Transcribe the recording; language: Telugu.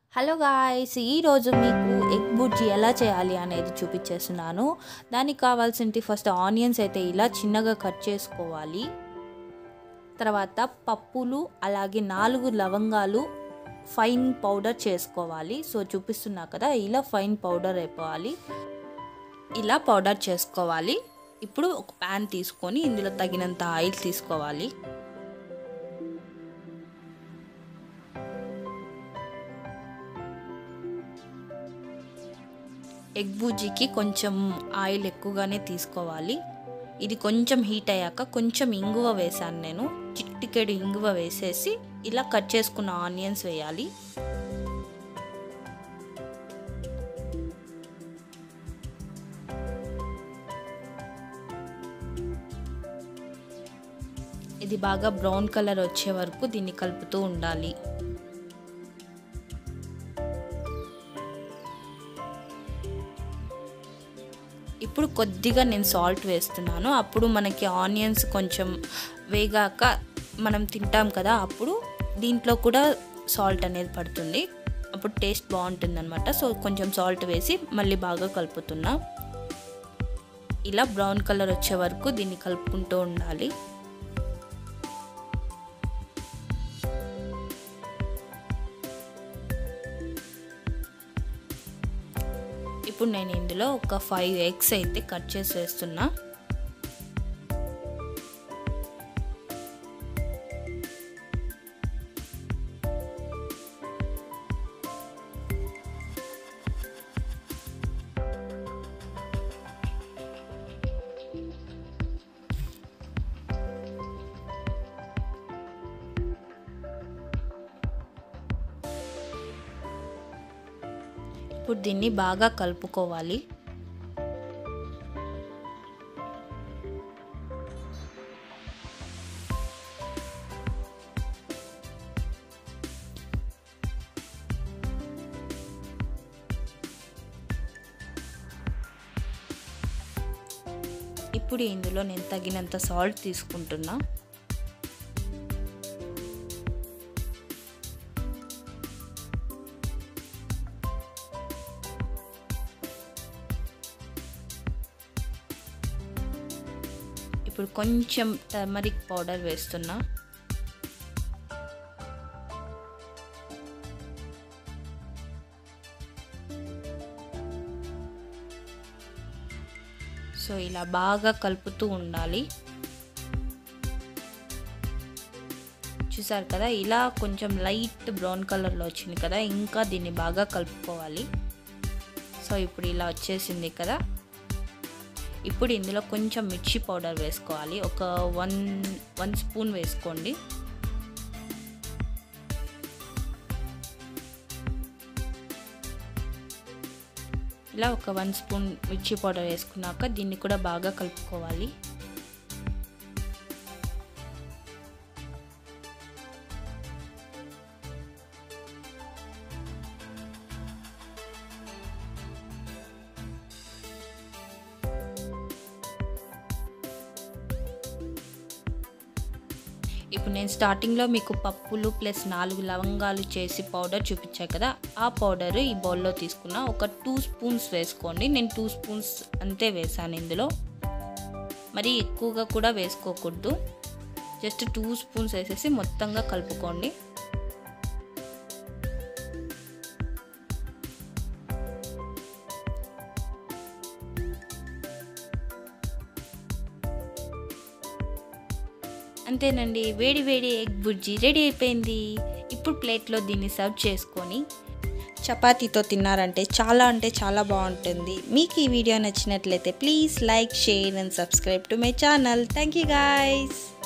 హలో గాయ్స్ ఈరోజు మీకు ఎగ్ బుజ్జి ఎలా చేయాలి అనేది చూపించేస్తున్నాను దానికి కావాల్సింది ఫస్ట్ ఆనియన్స్ అయితే ఇలా చిన్నగా కట్ చేసుకోవాలి తర్వాత పప్పులు అలాగే నాలుగు లవంగాలు ఫైన్ పౌడర్ చేసుకోవాలి సో చూపిస్తున్నా కదా ఇలా ఫైన్ పౌడర్ అయిపోవాలి ఇలా పౌడర్ చేసుకోవాలి ఇప్పుడు ఒక ప్యాన్ తీసుకొని ఇందులో తగినంత ఆయిల్ తీసుకోవాలి ఎగ్ బూజీకి కొంచెం ఆయిల్ ఎక్కువగానే తీసుకోవాలి ఇది కొంచెం హీట్ అయ్యాక కొంచెం ఇంగువ వేసాను నేను చిట్టికెడు ఇంగువ వేసేసి ఇలా కట్ చేసుకున్న ఆనియన్స్ వేయాలి ఇది బాగా బ్రౌన్ కలర్ వచ్చే వరకు దీన్ని కలుపుతూ ఉండాలి ఇప్పుడు కొద్దిగా నేను సాల్ట్ వేస్తున్నాను అప్పుడు మనకి ఆనియన్స్ కొంచెం వేగాక మనం తింటాం కదా అప్పుడు దీంట్లో కూడా సాల్ట్ అనేది పడుతుంది అప్పుడు టేస్ట్ బాగుంటుంది అనమాట సో కొంచెం సాల్ట్ వేసి మళ్ళీ బాగా కలుపుతున్నా ఇలా బ్రౌన్ కలర్ వచ్చే వరకు దీన్ని కలుపుకుంటూ ఉండాలి ఇప్పుడు నేను ఇందులో ఒక ఫైవ్ ఎగ్స్ అయితే కట్ చేసి వేస్తున్నా ఇప్పుడు దీన్ని బాగా కలుపుకోవాలి ఇప్పుడు ఇందులో నేను తగినంత సాల్ట్ తీసుకుంటున్నా ఇప్పుడు కొంచెం టర్మరిక్ పౌడర్ వేస్తున్నా సో ఇలా బాగా కలుపుతూ ఉండాలి చూసారు కదా ఇలా కొంచెం లైట్ బ్రౌన్ కలర్లో వచ్చింది కదా ఇంకా దీన్ని బాగా కలుపుకోవాలి సో ఇప్పుడు ఇలా వచ్చేసింది కదా ఇప్పుడు ఇందులో కొంచెం మిర్చి పౌడర్ వేసుకోవాలి ఒక వన్ వన్ స్పూన్ వేసుకోండి ఇలా ఒక వన్ స్పూన్ మిర్చి పౌడర్ వేసుకున్నాక దీన్ని కూడా బాగా కలుపుకోవాలి ఇప్పుడు నేను స్టార్టింగ్లో మీకు పప్పులు ప్లస్ నాలుగు లవంగాలు చేసి పౌడర్ చూపించా కదా ఆ పౌడర్ ఈ బౌల్లో తీసుకున్న ఒక టూ స్పూన్స్ వేసుకోండి నేను టూ స్పూన్స్ అంతే వేసాను ఇందులో మరి ఎక్కువగా కూడా వేసుకోకూడదు జస్ట్ టూ స్పూన్స్ వేసేసి మొత్తంగా కలుపుకోండి అంతేనండి వేడి వేడి ఎగ్ బుజ్జి రెడీ అయిపోయింది ఇప్పుడు ప్లేట్లో దీన్ని సర్వ్ చేసుకొని చపాతీతో తిన్నారంటే చాలా అంటే చాలా బాగుంటుంది మీకు ఈ వీడియో నచ్చినట్లయితే please like share and subscribe to my channel thank you guys